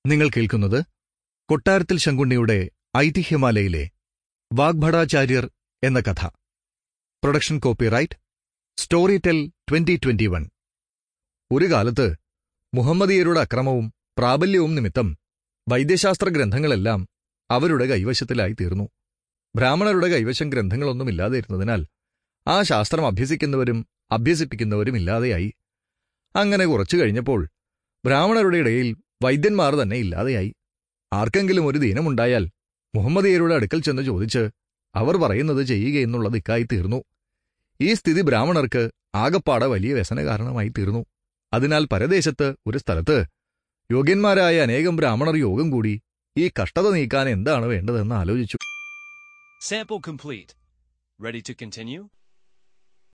നിങ്ങൾ കേൾക്കുന്നത് കൊട്ടാരത്തിൽ ശങ്കുണ്ണിയുടെ ഐതിഹ്യമാലയിലെ വാഗ്ഭടാചാര്യർ എന്ന കഥ production copyright Storytel twenty twenty one ഒരു കാലത്ത് മുഹമ്മദീയരുടെ അക്രമവും പ്രാബല്യവും നിമിത്തം വൈദ്യശാസ്ത്ര ഗ്രന്ഥങ്ങളെല്ലാം അവരുടെ കൈവശത്തിലായി തീർന്നു ബ്രാഹ്മണരുടെ കൈവശം ഗ്രന്ഥങ്ങളൊന്നുമില്ലാതിരുന്നതിനാൽ ആ ശാസ്ത്രം അഭ്യസിക്കുന്നവരും അഭ്യസിപ്പിക്കുന്നവരും ഇല്ലാതെയായി അങ്ങനെ കുറച്ചു കഴിഞ്ഞപ്പോൾ ബ്രാഹ്മണരുടെ ഇടയിൽ വൈദ്യന്മാർ തന്നെ ഇല്ലാതെയായി ആർക്കെങ്കിലും ഒരു ദീനമുണ്ടായാൽ മുഹമ്മദീയരുടെ അടുക്കൽ ചെന്ന് ചോദിച്ച് അവർ പറയുന്നത് ചെയ്യുകയെന്നുള്ളത് ഇക്കായി തീർന്നു ഈ സ്ഥിതി ബ്രാഹ്മണർക്ക് ആകപ്പാടെ വലിയ വ്യസന കാരണമായി തീർന്നു അതിനാൽ പരദേശത്ത് ഒരു സ്ഥലത്ത് യോഗ്യന്മാരായ അനേകം ബ്രാഹ്മണർ യോഗം കൂടി ഈ കഷ്ടത നീക്കാൻ എന്താണ് വേണ്ടതെന്ന് ആലോചിച്ചു Sample complete. Ready to continue?